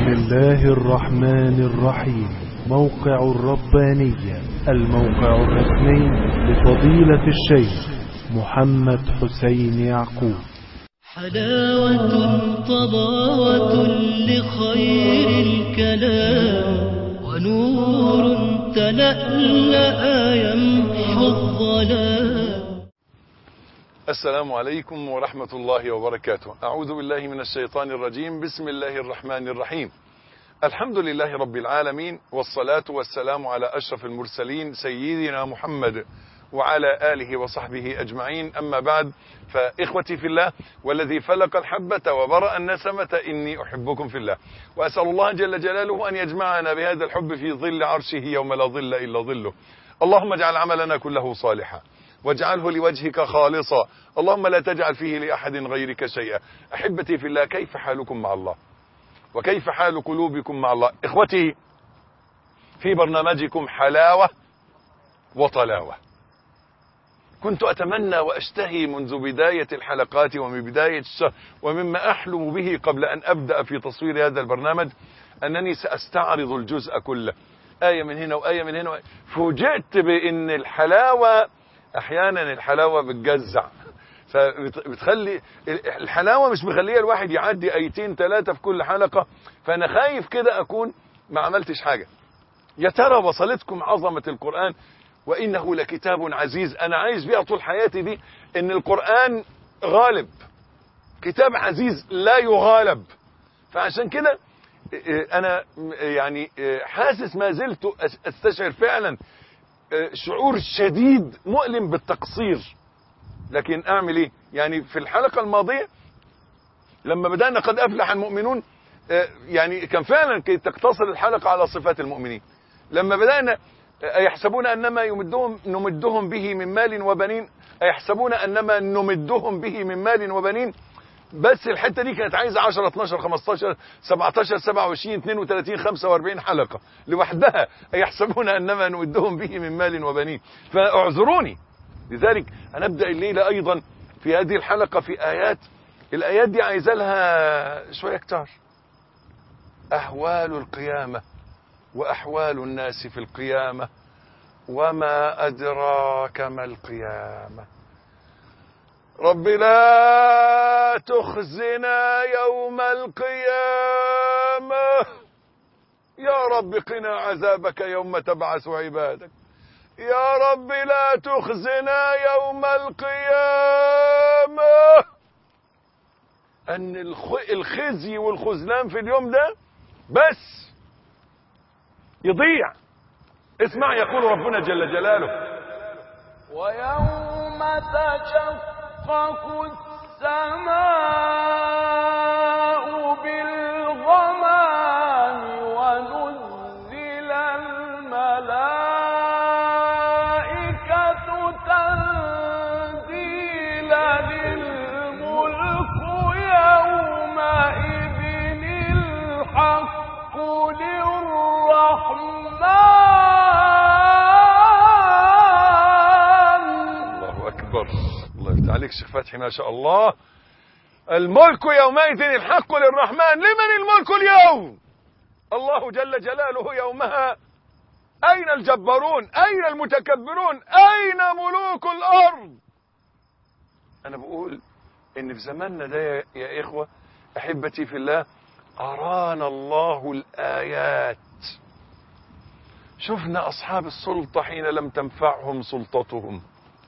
بسم الله الرحمن الرحيم موقع الربانية الموقع الرسمي لفضيلة الشيخ محمد حسين يعقوب حلاوة طباوة لخير الكلام ونور تلألأ يمحو الظلام السلام عليكم ورحمة الله وبركاته أعوذ بالله من الشيطان الرجيم بسم الله الرحمن الرحيم الحمد لله رب العالمين والصلاة والسلام على أشرف المرسلين سيدنا محمد وعلى آله وصحبه أجمعين أما بعد فإخوتي في الله والذي فلق الحبة وبرأ النسمة إني أحبكم في الله وأسأل الله جل جلاله أن يجمعنا بهذا الحب في ظل عرشه يوم لا ظل إلا ظله اللهم اجعل عملنا كله صالحا واجعله لوجهك خالصا اللهم لا تجعل فيه لأحد غيرك شيئا أحبتي في الله كيف حالكم مع الله وكيف حال قلوبكم مع الله إخوتي في برنامجكم حلاوة وطلاوة كنت أتمنى وأشتهي منذ بداية الحلقات ومن بداية الشهر ومما أحلم به قبل أن أبدأ في تصوير هذا البرنامج أنني سأستعرض الجزء كله آية من هنا وآية من هنا فوجئت بأن الحلاوة أحيانا الحلاوة بتجزع فبتخلي الحلاوة مش مخليه الواحد يعدي ايتين ثلاثة في كل حلقة فأنا خايف كده أكون ما عملتش حاجة يا ترى وصلتكم عظمة القرآن وإنه لكتاب عزيز أنا عايز بيها طول حياتي دي إن القرآن غالب كتاب عزيز لا يغالب فعشان كده أنا يعني حاسس ما زلت أستشعر فعلا شعور شديد مؤلم بالتقصير لكن أعمل إيه يعني في الحلقة الماضية لما بدأنا قد أفلح المؤمنون يعني كان فعلا كي تقتصر الحلقة على صفات المؤمنين لما بدأنا أيحسبون أنما يمدهم نمدهم به من مال وبنين أيحسبون أنما نمدهم به من مال وبنين بس الحتة دي كانت عايزة 10 12 15 17 27 32 45 حلقة لوحدها أيحسبون أنما نمدهم به من مال وبنين فاعذروني لذلك هنبدأ الليلة أيضا في هذه الحلقة في آيات الآيات دي عايزة لها شوية كتار أحوال القيامة وأحوال الناس في القيامة وما أدراك ما القيامة رب لا تخزنا يوم القيامة يا رب قنا عذابك يوم تبعث عبادك يا رب لا تخزنا يوم القيامة أن الخزي والخذلان في اليوم ده بس يضيع اسمع يقول ربنا جل جلاله ويوم تشقق السماء بالغمام ونزل الملائكة تنزيلا للملك يومئذ الحق للرحمن الله أكبر الله يفتح عليك شيخ فتحي ما شاء الله الملك يومئذ الحق للرحمن لمن الملك اليوم الله جل جلاله يومها أين الجبارون أين المتكبرون أين ملوك الأرض أنا بقول إن في زماننا ده يا- يا إخوة أحبتي في الله أرانا الله الآيات شفنا أصحاب السلطة حين لم تنفعهم سلطتهم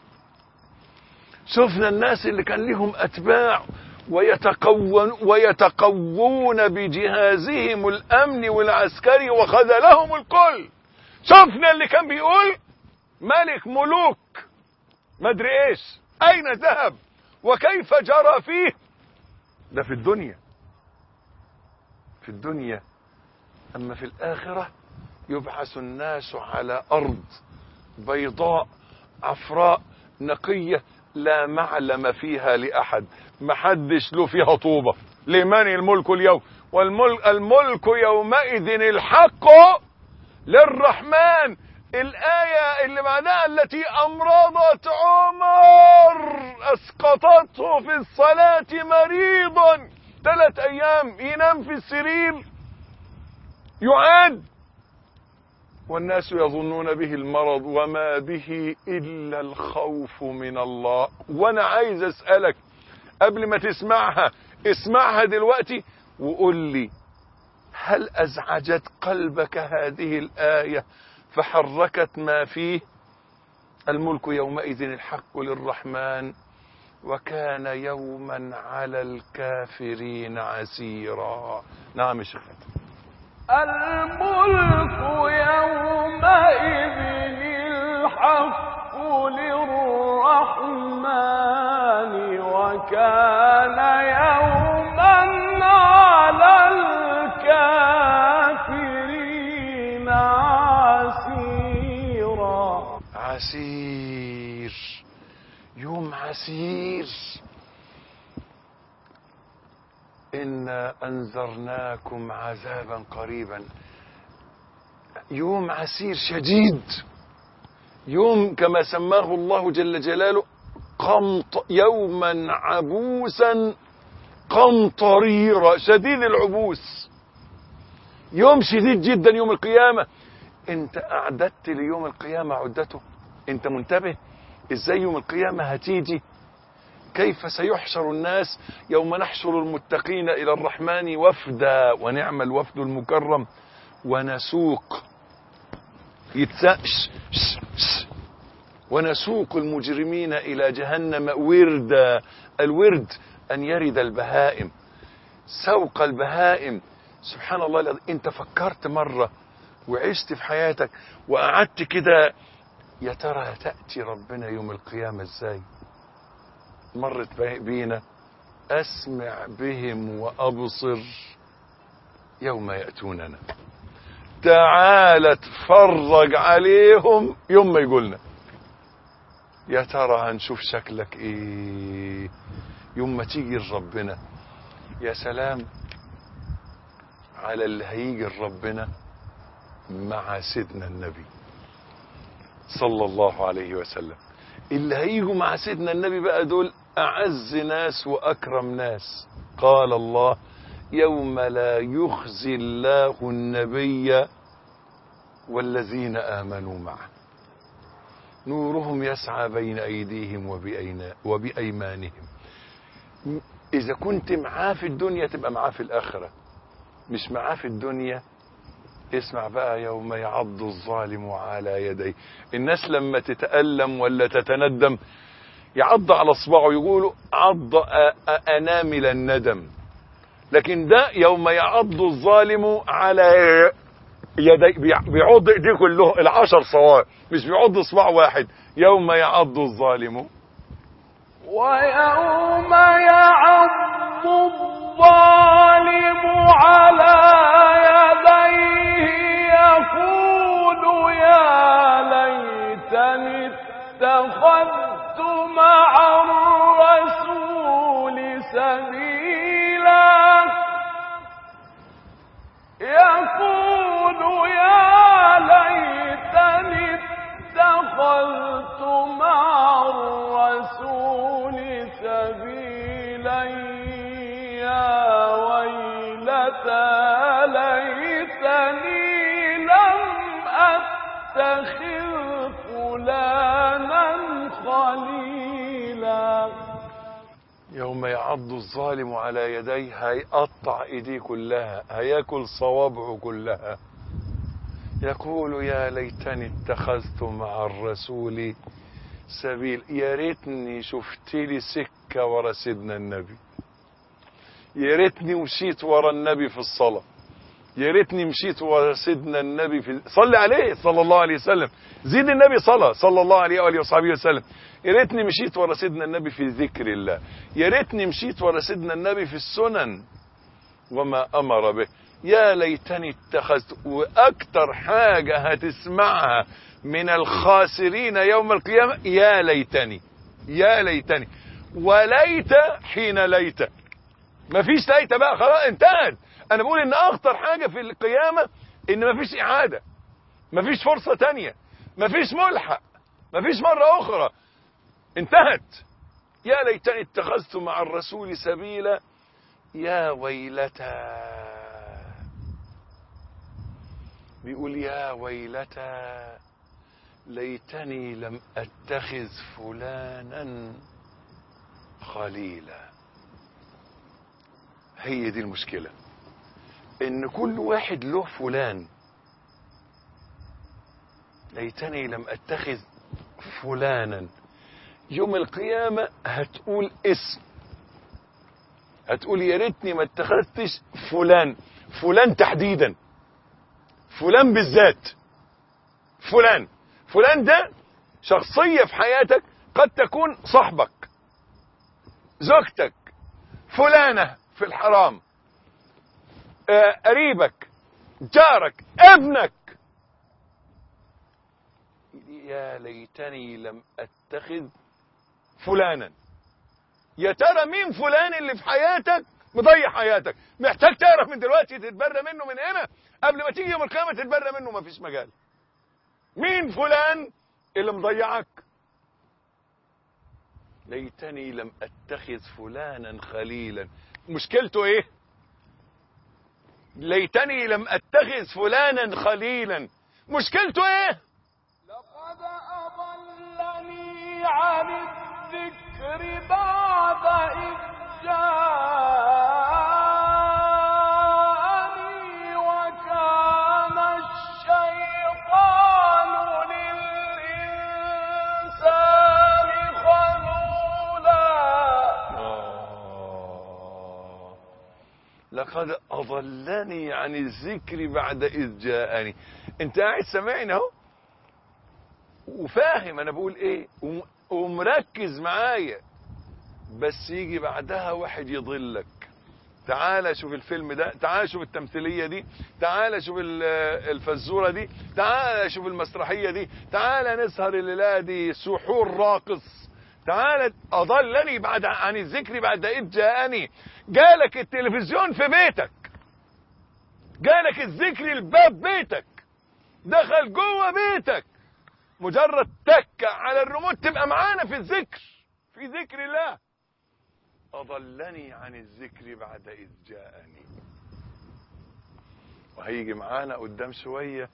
شفنا الناس اللي كان لهم أتباع ويتقون ويتقوون بجهازهم الأمن والعسكري وخذلهم الكل شفنا اللي كان بيقول ملك ملوك مدري ايش اين ذهب وكيف جرى فيه ده في الدنيا في الدنيا اما في الاخره يبعث الناس على ارض بيضاء عفراء نقيه لا معلم فيها لاحد محدش له فيها طوبه لمن الملك اليوم والملك الملك يومئذ الحق للرحمن الآية اللي بعدها التي أمرضت عمر أسقطته في الصلاة مريضا ثلاث أيام ينام في السرير يعاد والناس يظنون به المرض وما به إلا الخوف من الله وأنا عايز أسألك قبل ما تسمعها اسمعها دلوقتي وقول لي هل أزعجت قلبك هذه الآية فحركت ما فيه الملك يومئذ الحق للرحمن وكان يوما على الكافرين عسيرا نعم يا شيخ الملك يومئذ الحق للرحمن وكان يوما على الكافرين عسيرا عسير يوم عسير إنا أنذرناكم عذابا قريبا يوم عسير شديد يوم كما سماه الله جل جلاله قمط يوما عبوسا قمطريرا شديد العبوس يوم شديد جدا يوم القيامة انت اعددت ليوم القيامة عدته انت منتبه ازاي يوم القيامة هتيجي كيف سيحشر الناس يوم نحشر المتقين الى الرحمن وفدا ونعم الوفد المكرم ونسوق يتسقش ونسوق المجرمين الى جهنم وردا الورد ان يرد البهائم سوق البهائم سبحان الله العظيم. انت فكرت مره وعشت في حياتك وقعدت كده يا ترى تاتي ربنا يوم القيامه ازاي مرت بينا اسمع بهم وابصر يوم ياتوننا تعال اتفرج عليهم يوم ما يقولنا يا ترى هنشوف شكلك ايه يوم ما تيجي لربنا يا سلام على اللي هيجي لربنا مع سيدنا النبي صلى الله عليه وسلم اللي هيجوا مع سيدنا النبي بقى دول أعز ناس وأكرم ناس قال الله يوم لا يخزي الله النبي والذين آمنوا معه نورهم يسعى بين أيديهم وبأينا- وبأيمانهم إذا كنت معاه في الدنيا تبقى معاه في الآخرة مش معاه في الدنيا اسمع بقى يوم يعض الظالم على يديه الناس لما تتألم ولا تتندم يعض على اصبعه يقولوا عض أ- أ- انامل الندم لكن ده يوم يعض الظالم على يدي بيع- بيعض ايديه كله العشر صواب مش بيعض اصبع واحد يوم يعض الظالم ويوم يعض الظالم على يديه يقول يا ليتني اتخذت مع الرسول سبيلا يقول يا ليتني اتخذت مع الرسول سبيلا يا ويلتى ليتني لم اتخذ فلانا خليلا يوم يعض الظالم على يديه هيقطع ايديه كلها هياكل صوابعه كلها يقول يا ليتني اتخذت مع الرسول سبيل يا ريتني شفت لي سكه ورا سيدنا النبي يا ريتني مشيت ورا النبي في الصلاه يا ريتني مشيت ورا سيدنا النبي في صلي عليه صلى الله عليه وسلم زيد النبي صلاه صلى الله عليه واله وصحبه وسلم يا ريتني مشيت ورا سيدنا النبي في ذكر الله يا ريتني مشيت ورا سيدنا النبي في السنن وما امر به يا ليتني اتخذت واكتر حاجه هتسمعها من الخاسرين يوم القيامه يا ليتني يا ليتني وليت حين ليت مفيش ليت بقى خلاص انتهت انا بقول ان اخطر حاجه في القيامه ان مفيش اعاده مفيش فرصه تانية مفيش ملحق مفيش مره اخرى انتهت يا ليتني اتخذت مع الرسول سبيلا يا ويلتى بيقول يا ويلتى ليتني لم اتخذ فلانا خليلا هي دي المشكلة ان كل واحد له فلان ليتني لم اتخذ فلانا يوم القيامة هتقول اسم هتقول يا ريتني ما اتخذتش فلان فلان تحديدا فلان بالذات فلان فلان ده شخصية في حياتك قد تكون صاحبك زوجتك فلانة في الحرام آه، قريبك جارك ابنك يا ليتني لم اتخذ فلانا يا ترى مين فلان اللي في حياتك مضيع حياتك محتاج تعرف من دلوقتي تتبرى منه من هنا قبل ما تيجي يوم القيامه تتبرى منه مفيش مجال مين فلان اللي مضيعك ليتني لم اتخذ فلانا خليلا مشكلته ايه ليتني لم اتخذ فلانا خليلا مشكلته ايه لقد أضلني عن الذكر بعد إذ جاءني وكان الشيطان للإنسان خذولا آه. لقد أضلني عن الذكر بعد إذ جاءني أنت قاعد سامعني أهو وفاهم أنا بقول إيه وم- ومركز معايا بس يجي بعدها واحد يضلك تعال شوف الفيلم ده تعال شوف التمثيلية دي تعال شوف ال- الفزورة دي تعال شوف المسرحية دي تعال نسهر الليلة دي سحور راقص تعال أضلني بعد عن الذكر بعد إذ جاءني جالك التلفزيون في بيتك جالك الذكر الباب بيتك دخل جوه بيتك مجرد تكة على الريموت تبقى معانا في الذكر في ذكر الله أضلني عن الذكر بعد إذ جاءني وهيجي معانا قدام شوية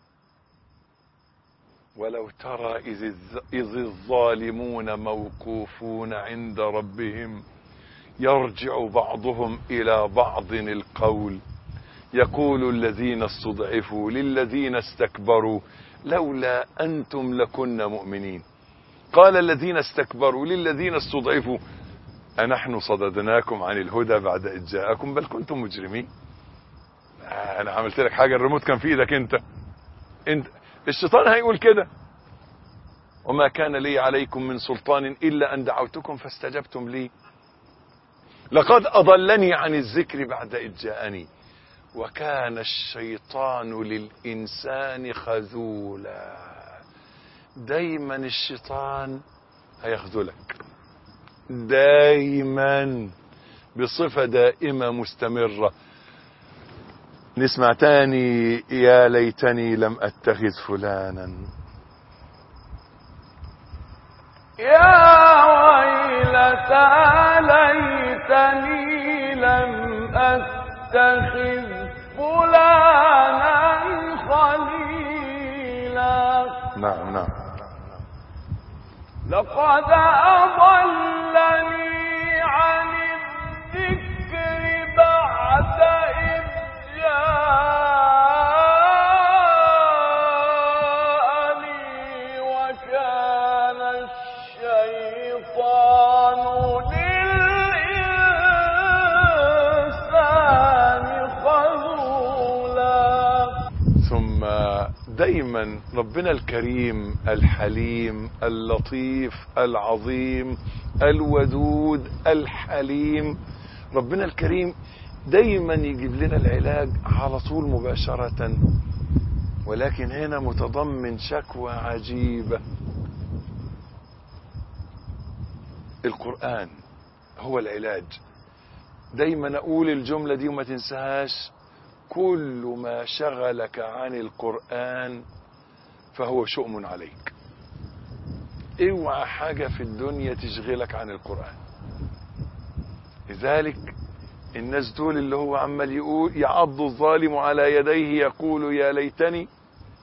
ولو ترى إذ, الز- إذ الظالمون موقوفون عند ربهم يرجع بعضهم إلى بعض القول يقول الذين استضعفوا للذين استكبروا لولا أنتم لكنا مؤمنين قال الذين استكبروا للذين استضعفوا أنحن صددناكم عن الهدى بعد إذ جاءكم بل كنتم مجرمين آه، أنا عملت لك حاجة الريموت كان في إيدك أنت أنت الشيطان هيقول كده وما كان لي عليكم من سلطان إلا أن دعوتكم فاستجبتم لي لقد أضلني عن الذكر بعد إذ جاءني وكان الشيطان للإنسان خذولا دايما الشيطان هيخذلك دايما بصفة دائمة مستمرة نسمع تاني يا ليتني لم أتخذ فلانا يا ويلتى ليتني لم أتخذ فلانا خليلا نعم نعم لقد أضلني عن الذكر بعد إذ جاءني وكان الشيطان للإنسان خذولا ثم دايما ربنا الكريم الحليم اللطيف العظيم الودود الحليم ربنا الكريم دايما يجيب لنا العلاج على طول مباشرة ولكن هنا متضمن شكوى عجيبة القرآن هو العلاج دايما اقول الجملة دي وما تنساهاش كل ما شغلك عن القرآن فهو شؤم عليك اوعى حاجة في الدنيا تشغلك عن القرآن لذلك الناس دول اللي هو عمال يقول يعض الظالم على يديه يقول يا ليتني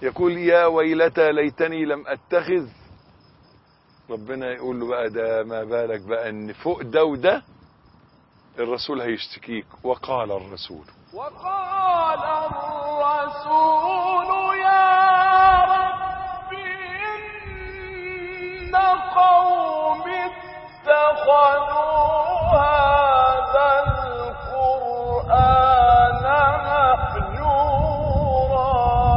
يقول يا ويلتى ليتني لم اتخذ ربنا يقول له بقى ده ما بالك بقى ان فوق ده وده الرسول هيشتكيك وقال الرسول وقال الرسول يا رب إن قوم اتخذوا هذا القرآن مهجورا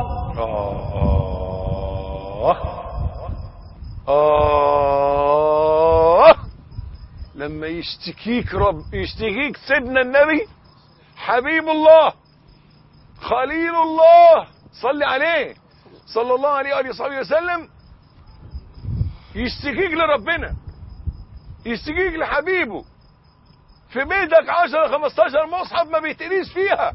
آه آه لما يشتكيك رب يشتكيك سيدنا النبي حبيب الله خليل الله صل عليه صلى الله عليه وآله وصحبه وسلم يشتكيك لربنا يشتكيك لحبيبه في بيتك 10 15 مصحف ما بيتقريش فيها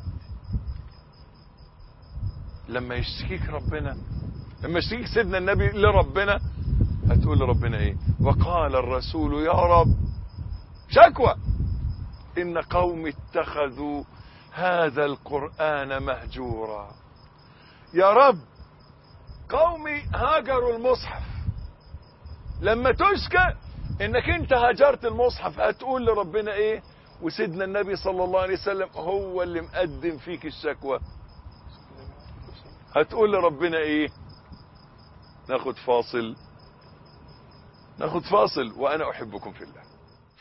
لما يشتكيك ربنا لما يشتكيك سيدنا النبي لربنا هتقول لربنا ايه وقال الرسول يا رب شكوى ان قوم اتخذوا هذا القرآن مهجورا يا رب قومي هاجروا المصحف لما تشكى انك انت هاجرت المصحف هتقول لربنا ايه وسيدنا النبي صلى الله عليه وسلم هو اللي مقدم فيك الشكوى هتقول لربنا ايه ناخد فاصل ناخد فاصل وانا احبكم في الله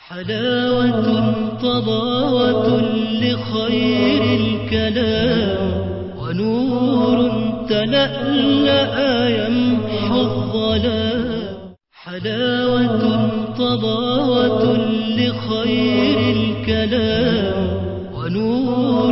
حلاوة طضاوة لخير الكلام ونور تلألأ يمحو الظلام حلاوة طضاوة لخير الكلام ونور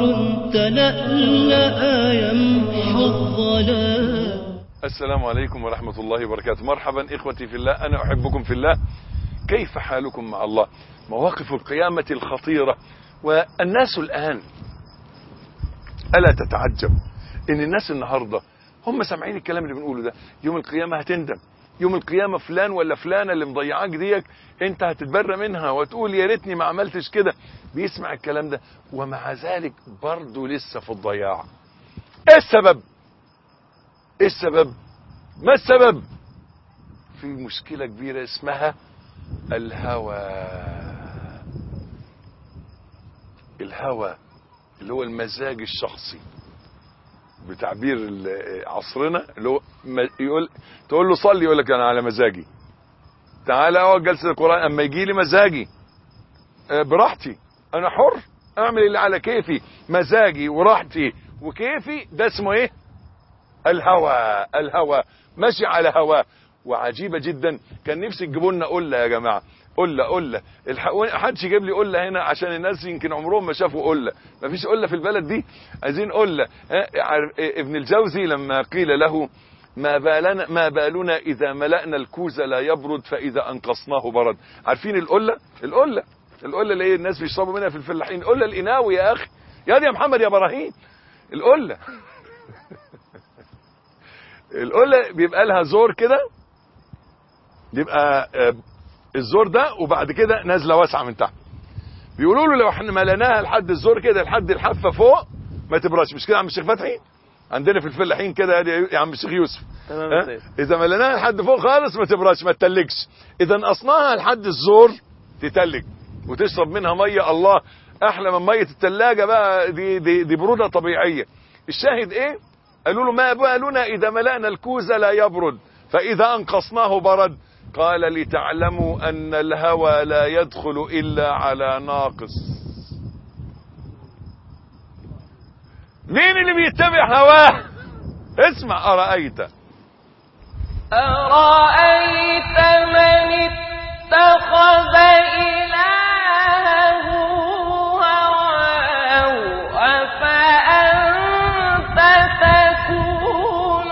تلألأ يمحو الظلام السلام عليكم ورحمة الله وبركاته مرحبا إخوتي في الله أنا أحبكم في الله كيف حالكم مع الله مواقف القيامة الخطيرة والناس الآن ألا تتعجب إن الناس النهاردة هم سامعين الكلام اللي بنقوله ده يوم القيامة هتندم يوم القيامة فلان ولا فلانة اللي مضيعاك ديك انت هتتبرى منها وتقول يا ريتني ما عملتش كده بيسمع الكلام ده ومع ذلك برضه لسه في الضياع ايه السبب ايه السبب ما السبب في مشكلة كبيرة اسمها الهوى الهوى اللي هو المزاج الشخصي بتعبير ال- عصرنا اللي هو م- يقول تقول له صلي يقول لك انا على مزاجي تعالى اقعد جلسه القران اما يجي لي مزاجي آه، براحتي انا حر اعمل اللي على كيفي مزاجي وراحتي وكيفي ده اسمه ايه الهوى الهوى ماشي على هواه وعجيبة جدا كان نفسي تجيبوا لنا قلة يا جماعة قلة قلة الحقوني حدش يجيب لي قلة هنا عشان الناس يمكن عمرهم ما شافوا قلة مفيش قلة في البلد دي عايزين قلة ها، عارف- ابن الجوزي لما قيل له ما بالنا ما بالنا اذا ملأنا الكوز لا يبرد فاذا انقصناه برد عارفين القلة القلة القلة اللي هي الناس بيشربوا منها في الفلاحين قلة القناوي يا اخي يا دي يا محمد يا ابراهيم القلة القلة بيبقى لها زور كده بيبقى آه، الزور ده وبعد كده نازله واسعه من تحت بيقولوا له لو احنا مليناها لحد الزور كده لحد الحافه فوق ما تبردش مش كده يا عم الشيخ فتحي عندنا في الفلاحين كده يا يا عم الشيخ يوسف تمام ها؟ يا سيد. اذا مليناها لحد فوق خالص ما تبردش ما تتلجش اذا نقصناها لحد الزور تتلج وتشرب منها ميه الله احلى من ميه الثلاجه بقى دي دي, دي بروده طبيعيه الشاهد ايه قالوا له ما بالنا اذا ملأنا الكوز لا يبرد فاذا انقصناه برد قال لتعلموا ان الهوى لا يدخل الا على ناقص مين اللي بيتبع هواه اسمع ارايت أرأيت من اتخذ إلهه هواه أفأنت تكون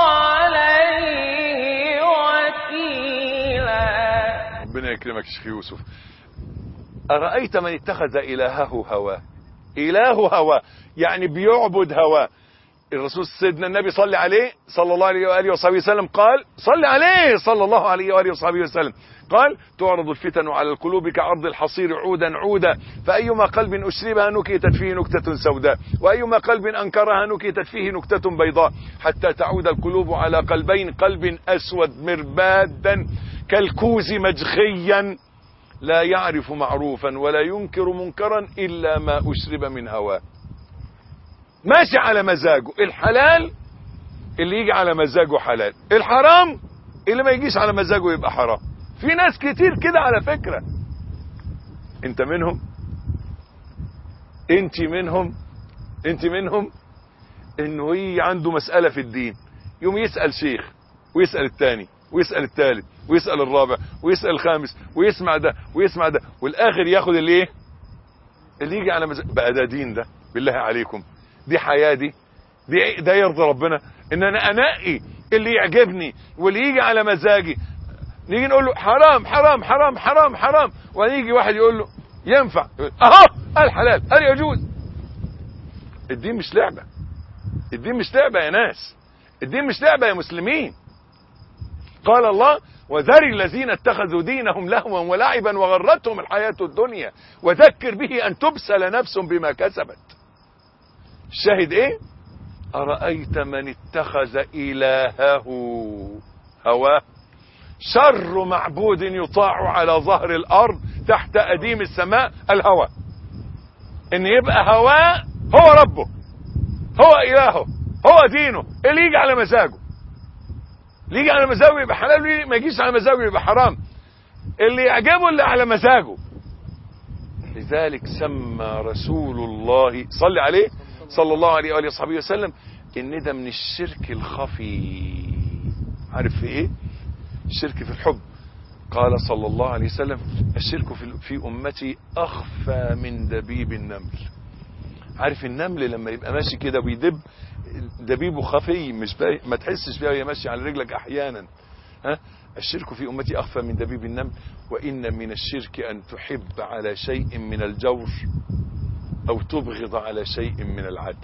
عليه وكيلا ربنا يكرمك يا شيخ يوسف أرأيت من اتخذ إلهه هواه إله هواه يعني بيعبد هواه الرسول سيدنا النبي صلى عليه صلى الله عليه واله وصحبه وسلم قال صلى عليه صلى الله عليه واله وصحبه وسلم قال تعرض الفتن على القلوب كعرض الحصير عودا عودا فأيما قلب أشربها نكتت فيه نكتة سوداء وأيما قلب أنكرها نكتت فيه نكتة بيضاء حتى تعود القلوب على قلبين قلب أسود مربادا كالكوز مجخيا لا يعرف معروفا ولا ينكر منكرا إلا ما أشرب من هواه ماشي على مزاجه الحلال اللي يجي على مزاجه حلال الحرام اللي ما يجيش على مزاجه يبقى حرام في ناس كتير كده على فكرة انت منهم انت منهم انت منهم انه هي عنده مسألة في الدين يوم يسأل شيخ ويسأل التاني ويسأل التالت ويسأل الرابع ويسأل الخامس ويسمع ده ويسمع ده والاخر ياخد الايه اللي يجي على مزاج بقى ده دين ده بالله عليكم دي حياة دي دي ده يرضي ربنا ان انا انقي اللي يعجبني واللي يجي على مزاجي نيجي نقول له حرام حرام حرام حرام حرام ويجي واحد يقول له ينفع اهو الحلال هل يجوز الدين مش لعبة الدين مش لعبة يا ناس الدين مش لعبة يا مسلمين قال الله وذر الذين اتخذوا دينهم لهوا ولعبا وغرتهم الحياة الدنيا وذكر به ان تبسل نفس بما كسبت الشاهد ايه أرأيت من اتخذ إلهه هواه شر معبود يطاع على ظهر الأرض تحت أديم السماء الهوى إن يبقى هواه هو ربه هو إلهه هو دينه اللي يجي على مزاجه اللي يجي على مزاجه يبقى حلال واللي ما يجيش على مزاجه يبقى حرام اللي يعجبه اللي على مزاجه لذلك سمى رسول الله صلى عليه صلى الله عليه وآله وصحبه وسلم ان ده من الشرك الخفي عارف في ايه الشرك في الحب قال صلى الله عليه وسلم الشرك في, في امتي اخفى من دبيب النمل عارف النمل لما يبقى ماشي كده ويدب دبيبه خفي مش باي ما تحسش بيها وهي ماشيه على رجلك احيانا ها الشرك في امتي اخفى من دبيب النمل وان من الشرك ان تحب على شيء من الجور او تبغض على شيء من العدل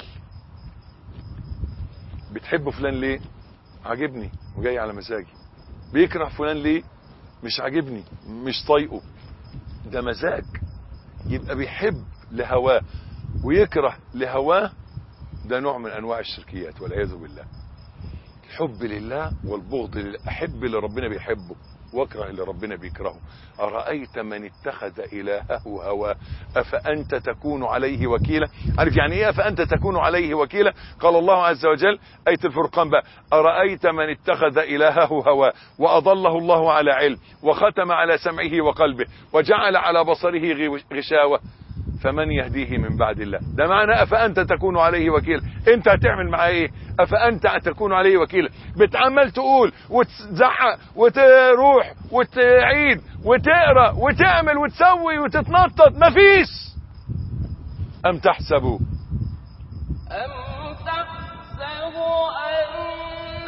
بتحب فلان ليه عاجبني وجاي على مزاجي بيكره فلان ليه مش عاجبني مش طايقه ده مزاج يبقى بيحب لهواه ويكره لهواه ده نوع من انواع الشركيات والعياذ بالله الحب لله والبغض لله احب اللي ربنا بيحبه واكره اللي ربنا بيكرهه أرأيت من اتخذ إلهه هواه أفأنت تكون عليه وكيلا عارف يعني إيه أفأنت تكون عليه وكيلا قال الله عز وجل آية الفرقان بقى أرأيت من اتخذ إلهه هواه وأضله الله على علم وختم على سمعه وقلبه وجعل على بصره غشاوة فمن يهديه من بعد الله ده معنى أفأنت تكون عليه وكيلا انت هتعمل معاه ايه أفأنت تكون عليه وكيلا بتعمل تقول وتزعق وتروح وتعيد وتقرأ وتعمل وتسوي وتتنطط مفيش أم تحسبوا أم تحسب أن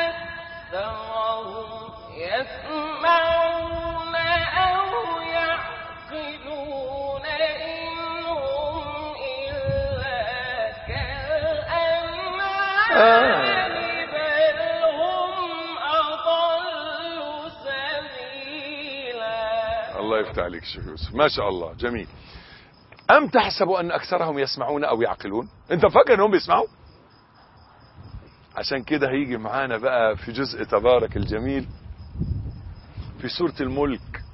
أكثرهم يسمعون أو يعقلون إنهم إلا كالأنعام بل هم أضل سبيلا الله يفتح عليك شيخ يوسف ما شاء الله جميل أم تحسب أن أكثرهم يسمعون أو يعقلون أنت فاكر أنهم بيسمعوا عشان كده هيجي معانا بقى في جزء تبارك الجميل في سورة الملك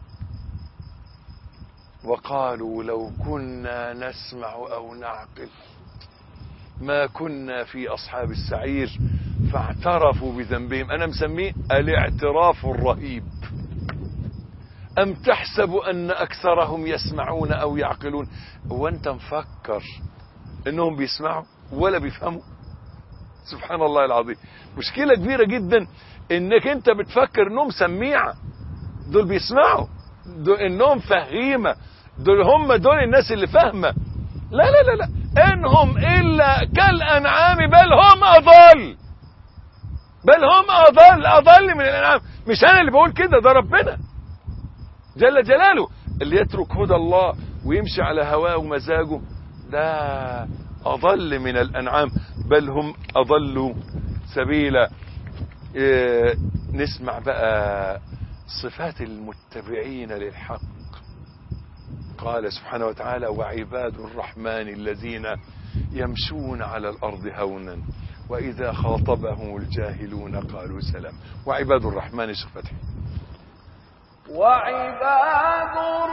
وقالوا لو كنا نسمع أو نعقل ما كنا في أصحاب السعير فاعترفوا بذنبهم أنا مسميه الاعتراف الرهيب أم تحسب أن أكثرهم يسمعون أو يعقلون وأنت مفكر أنهم بيسمعوا ولا بيفهموا سبحان الله العظيم مشكلة كبيرة جدا انك انت بتفكر انهم سميعة دول بيسمعوا دول انهم فهيمة دول هم دول الناس اللي فاهمة لا لا لا لا انهم الا كالانعام بل هم اضل بل هم اضل اضل من الانعام مش انا اللي بقول كده ده ربنا جل جلاله اللي يترك هدى الله ويمشي على هواه ومزاجه ده اضل من الانعام بل هم أضلوا سبيلا إيه، نسمع بقى صفات المتبعين للحق قال سبحانه وتعالى وعباد الرحمن الذين يمشون على الأرض هونا وإذا خاطبهم الجاهلون قالوا سلام وعباد الرحمن شيخ فتحي وعباد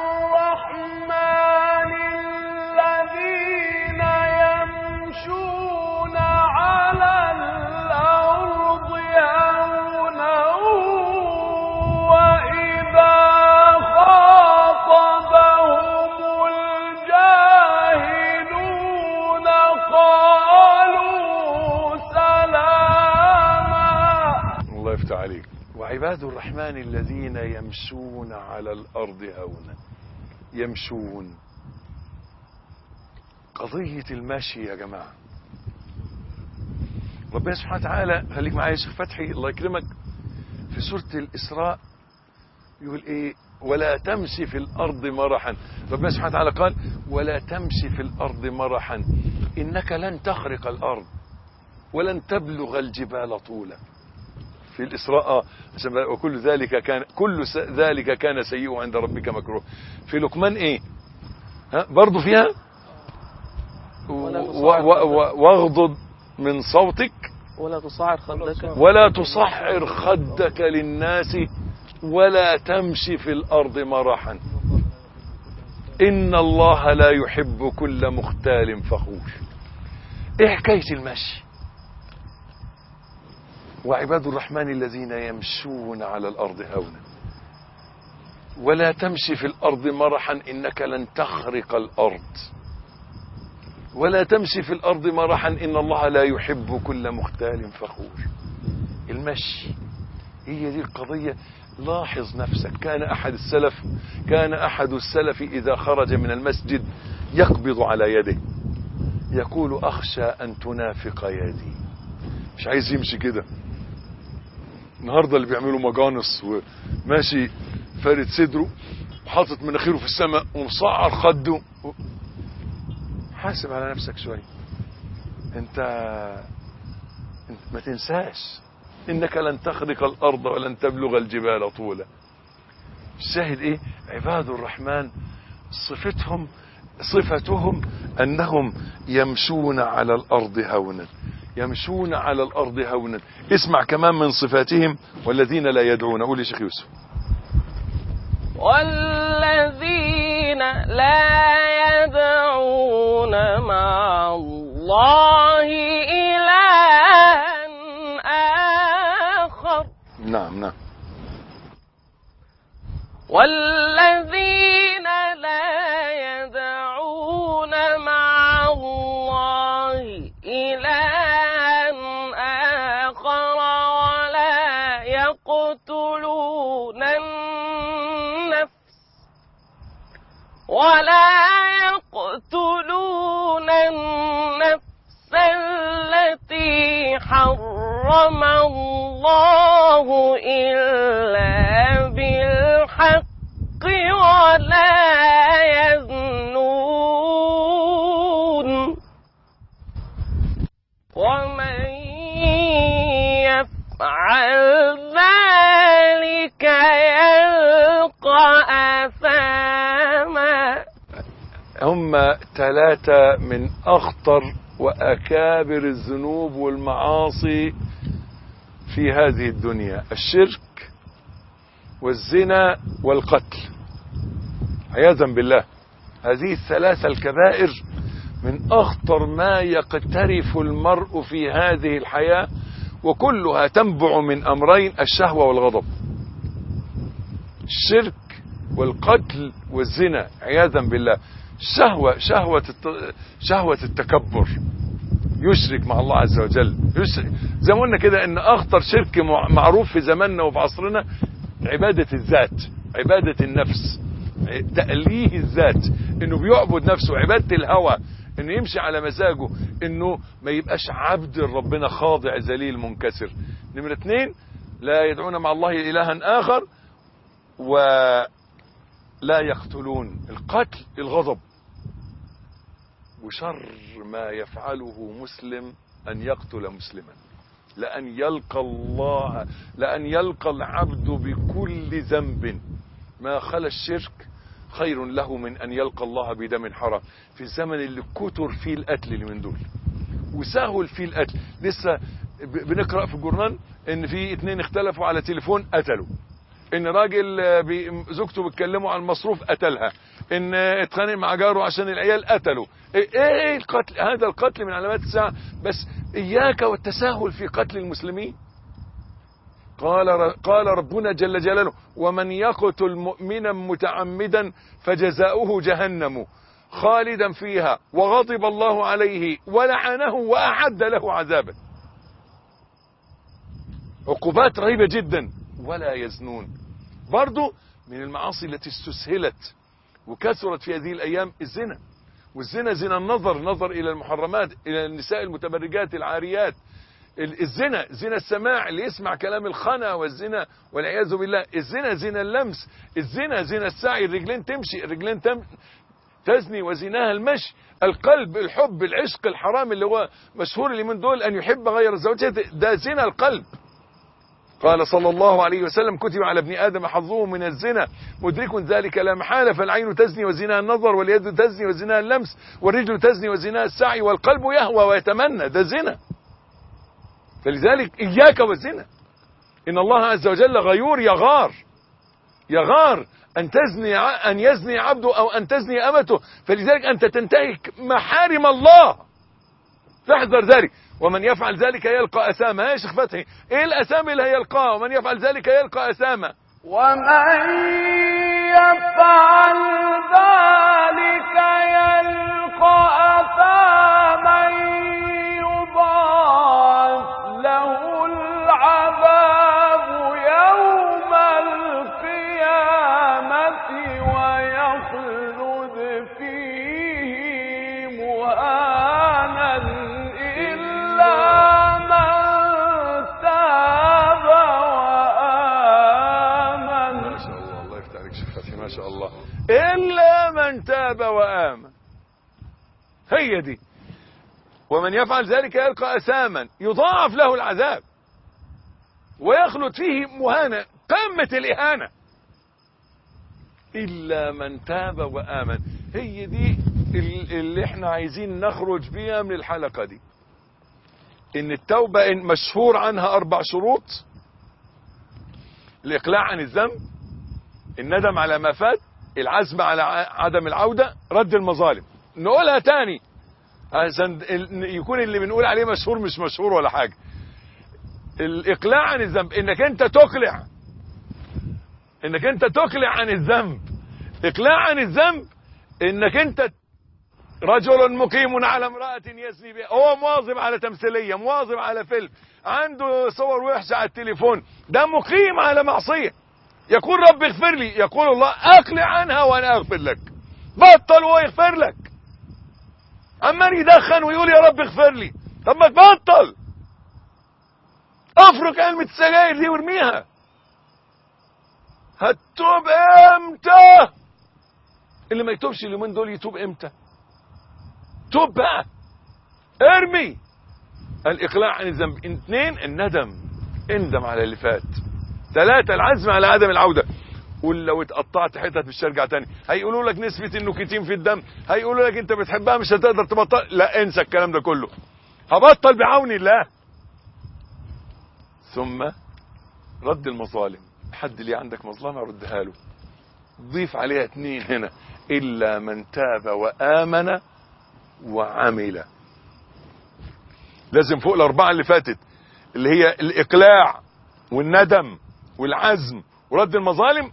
الرحمن الذين يمشون على الأرض هونا وإذا خاطبهم الجاهلون قالوا سلاما الله يفتح عليك وعباد الرحمن الذين يمشون على الأرض هونا يمشون قضية المشي يا جماعة ربنا سبحانه وتعالى خليك معايا يا شيخ فتحي الله يكرمك في سورة الإسراء يقول إيه ولا تمشي في الأرض مرحا ربنا سبحانه وتعالى قال ولا تمشي في الأرض مرحا إنك لن تخرق الأرض ولن تبلغ الجبال طولا في الإسراء آه، عشان بقى- وكل ذلك كان كل س- ذلك كان سيئه عند ربك مكروه في لقمان ايه ها برضه فيها و- ولا و- تصاعد و- و- واغضض من صوتك ولا تصعر خدك ولا تصحر خدك للناس ولا تمشي في الأرض مرحا إن الله لا يحب كل مختال فخور إيه حكاية المشي وعباد الرحمن الذين يمشون على الأرض هونا ولا تمشي في الأرض مرحا إنك لن تخرق الأرض ولا تمشي في الأرض مرحا إن الله لا يحب كل مختال فخور المشي هي دي القضية لاحظ نفسك كان أحد السلف كان أحد السلف إذا خرج من المسجد يقبض على يده يقول أخشى أن تنافق يدي مش عايز يمشي كده النهاردة اللي بيعملوا مجانس وماشي فارد صدره وحاطط مناخيره في السماء ومصعر خده و... حاسب على نفسك شوية انت انت ما تنساش انك لن تخرق الارض ولن تبلغ الجبال طولا الشاهد ايه عباد الرحمن صفتهم صفتهم انهم يمشون على الارض هونا يمشون على الارض هونا اسمع كمان من صفاتهم والذين لا يدعون قول يا شيخ يوسف والذين لا يدعون مع الله إلها آخر نعم نعم والذين لا يدعون مع الله إلها آخر ولا يقتلون النفس ولا يقتلون النفس التي حرم الله إلا بالحق ولا يزنون ومن يفعل ذلك يلقى أثاما هم ثلاثة من أخطر وأكابر الذنوب والمعاصي في هذه الدنيا الشرك والزنا والقتل عياذا بالله هذه الثلاثة الكبائر من أخطر ما يقترف المرء في هذه الحياة وكلها تنبع من أمرين الشهوة والغضب الشرك والقتل والزنا عياذا بالله شهوة شهوة الت- شهوة التكبر يشرك مع الله عز وجل يشرك زي ما قلنا كده ان اخطر شرك مع- معروف في زماننا وفي عصرنا عبادة الذات عبادة النفس تأليه الذات انه بيعبد نفسه عبادة الهوى انه يمشي على مزاجه انه ما يبقاش عبد ربنا خاضع ذليل منكسر نمرة اتنين لا يدعون مع الله الها اخر ولا يقتلون القتل الغضب وشر ما يفعله مسلم أن يقتل مسلما لأن يلقى الله لأن يلقى العبد بكل ذنب ما خلا الشرك خير له من أن يلقى الله بدم حرام في الزمن اللي كتر فيه القتل اللي من دول وسهل فيه القتل لسه ب- بنقرأ في الجورنال ان في اتنين اختلفوا على تليفون قتلوا ان راجل آه، بي- زوجته بتكلموا عن المصروف قتلها ان آه، اتخانق مع جاره عشان العيال قتلوا ايه ايه القتل هذا القتل من علامات الساعة بس اياك والتساهل في قتل المسلمين قال ر- قال ربنا جل جلاله ومن يقتل مؤمنا متعمدا فجزاؤه جهنم خالدا فيها وغضب الله عليه ولعنه واعد له عذابا عقوبات رهيبة جدا ولا يزنون برضو من المعاصي التي استسهلت وكثرت في هذه الأيام الزنا والزنا زنا النظر نظر إلى المحرمات إلى النساء المتبرجات العاريات ال- الزنا زنا السماع اللي يسمع كلام الخنا والزنا والعياذ بالله الزنا زنا اللمس الزنا زنا السعي الرجلين تمشي الرجلين تم تزني وزناها المشي القلب الحب العشق الحرام اللي هو مشهور اللي من دول أن يحب غير زوجته ده زنا القلب قال صلى الله عليه وسلم كتب على ابن آدم حظه من الزنا مدرك ذلك لا محالة فالعين تزني وزناها النظر واليد تزني وزناها اللمس والرجل تزني وزناها السعي والقلب يهوى ويتمنى ده زنا فلذلك إياك والزنا إن الله عز وجل غيور يغار يغار أن تزني ع- أن يزني عبده أو أن تزني أمته فلذلك أنت تنتهك محارم الله فاحذر ذلك ومن يفعل ذلك يلقى أسامة يا شيخ فتحي إيه الأسامة اللي هيلقاها ومن يفعل ذلك يلقى أسامة ومن يفعل ذلك يلقى أثاما يضاعف له العذاب يوم القيامة ويخلد فيه مهانا إلا من تاب وآمن ما شاء الله الله يفتح عليك شيخ فتحي ما شاء الله إلا من تاب وآمن هي دي ومن يفعل ذلك يلقى أساما يضاعف له العذاب ويخلد فيه مهانة قمة الإهانة إلا من تاب وآمن هي دي ال- اللي احنا عايزين نخرج بيها من الحلقة دي إن التوبة إن مشهور عنها أربع شروط الإقلاع عن الذنب الندم على ما فات العزم على ع- عدم العودة رد المظالم نقولها تاني عشان ال- يكون اللي بنقول عليه مشهور مش مشهور ولا حاجة الإقلاع عن الذنب إنك أنت تقلع إنك أنت تقلع عن الذنب إقلاع عن الذنب إنك أنت رجل مقيم على امرأة يزني بها هو مواظب على تمثيلية مواظب على فيلم عنده صور وحشة على التليفون ده مقيم على معصية يقول رب اغفر لي يقول الله اقلع عنها وانا اغفر لك بطل وهو يغفر لك عمال يدخن ويقول يا رب اغفر لي طب ما تبطل افرك علبة السجاير دي وارميها هتتوب امتى اللي ما يتوبش اليومين دول يتوب امتى توب بقى ارمي الاقلاع عن الذنب اثنين الندم اندم على اللي فات ثلاثة العزم على عدم العودة قول لو اتقطعت حتت مش هرجع تاني هيقولوا لك نسبة النوكيتين في الدم هيقولوا لك انت بتحبها مش هتقدر تبطل لا انسى الكلام ده كله هبطل بعون الله ثم رد المظالم حد اللي عندك مظلمة ردها له ضيف عليها اتنين هنا إلا من تاب وآمن وعمل لازم فوق الأربعة اللي فاتت اللي هي الإقلاع والندم والعزم ورد المظالم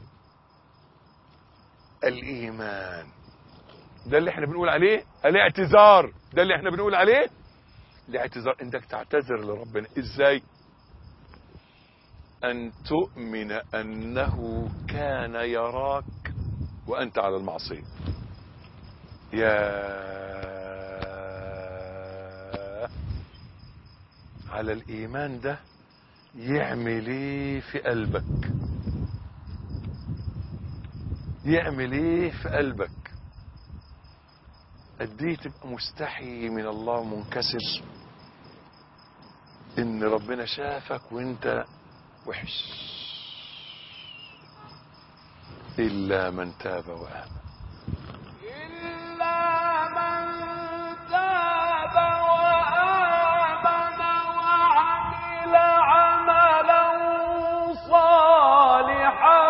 الإيمان ده اللي احنا بنقول عليه الاعتذار ده اللي احنا بنقول عليه الاعتذار انك تعتذر لربنا ازاي ان تؤمن انه كان يراك وانت على المعصية يا على الايمان ده يعمل ايه في قلبك يعمل ايه في قلبك قد ايه تبقى مستحي من الله ومنكسر ان ربنا شافك وانت وحش الا من تاب وامن إلا من تاب وآمن وعمل عملا صالحا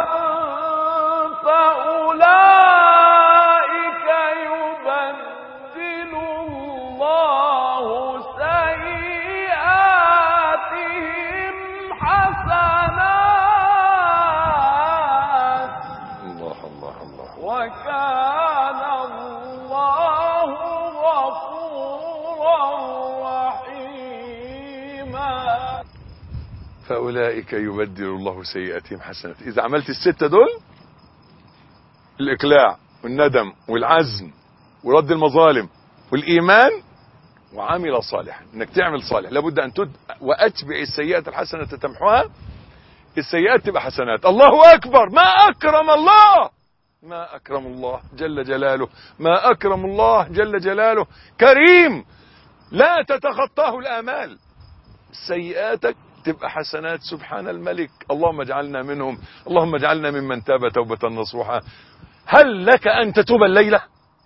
فأولئك يبدل الله سيئاتهم حسنات الله الله الله وكان الله غفورا رحيما فاولئك يبدل الله سيئاتهم حسنات اذا عملت الستة دول الاقلاع والندم والعزم ورد المظالم والايمان وعمل صالحا انك تعمل صالح لابد ان تد واتبع السيئات الحسنه تمحوها السيئات تبقى حسنات الله اكبر ما اكرم الله ما اكرم الله جل جلاله ما اكرم الله جل جلاله كريم لا تتخطاه الامال سيئاتك تبقى حسنات سبحان الملك اللهم اجعلنا منهم اللهم اجعلنا ممن تاب توبة نصوحا هل لك ان تتوب الليلة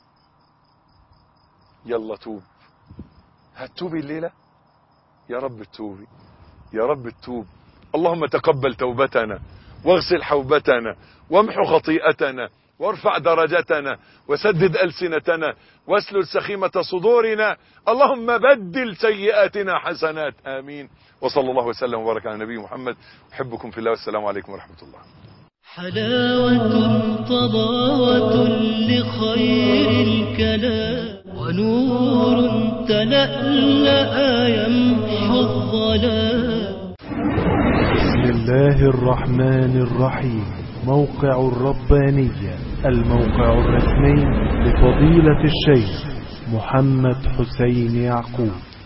يلا توب هتوبي الليلة يا رب توبي يا رب توب اللهم تقبل توبتنا واغسل حوبتنا وامحو خطيئتنا وارفع درجتنا وسدد ألسنتنا واسلل سخيمة صدورنا اللهم بدل سيئاتنا حسنات آمين وصلى الله وسلم وبارك على نبي محمد أحبكم في الله والسلام عليكم ورحمة الله حلاوة طباوة لخير الكلام ونور تلألأ يمحو الظلام بسم الله الرحمن الرحيم موقع الربانية الموقع الرسمي لفضيلة الشيخ محمد حسين يعقوب